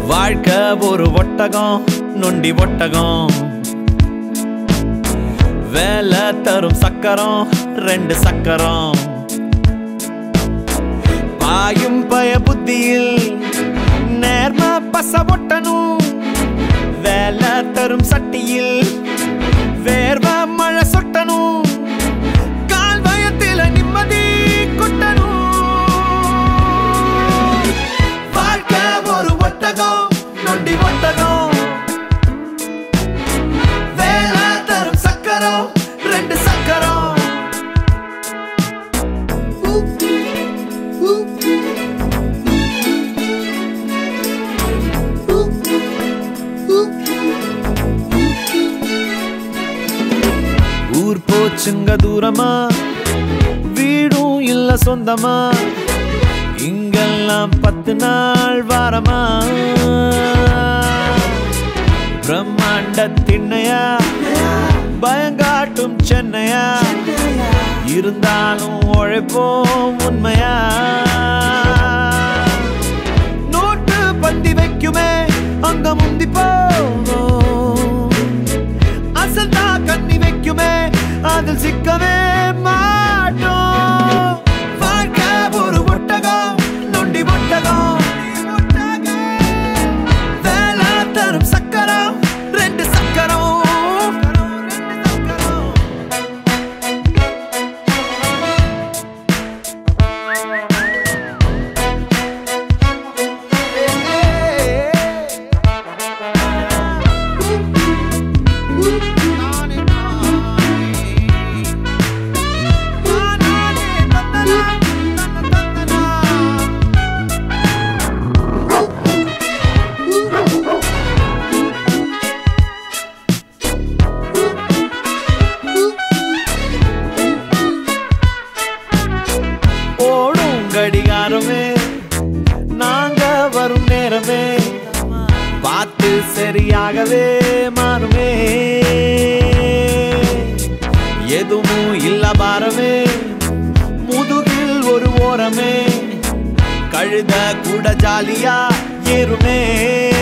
வாழ்க்கை ஒரு ஒட்டகம் நொண்டி ஒட்டகம் வேலை தரும் சக்கரம் ரெண்டு சக்கரம் பாயும் பய புத்தியில் நேர்ம பச ஒட்டணும் வேலை தரும் சட்டியில் வேர்வ மழை சொட்டணும் கால் பயத்தில நிம்மதி கொட்டணும் வாழ்க்கை ஒரு ஒட்டகம் நொண்டி ஒட்டகம் வேலை தரும் சக்கரம் ரெண்டு சக்கரம் ஊர் போச்சுங்க தூரமா வீடும் இல்ல சொந்தமா இங்கெல்லாம் பத்து நாள் வாரமா பிரம்மாண்ட திண்ணையா பயங்காட்டும் சென்னையா இருந்தாலும் உழைப்போம் உண்மையா நோட்டு பந்தி வைக்குமே அங்க முந்தி போவோம் அசந்தா கண்ணி வைக்குமே அதில் சிக்கவே மாட்டோம் வாழ்க்கை ஒரு ஒட்டகம் நொண்டி ஒட்டகம் வேலை தரும் சக்கரம் ரெண்டு சக்கரம் ஓடும் கடிகாரமே நாங்க வரும் நேரமே பார்த்து சரியாகவே மாறுமே எதுவும் இல்ல பாரமே முதுகில் ஒரு ஓரமே கழுத கூட ஜாலியா ஏறுமே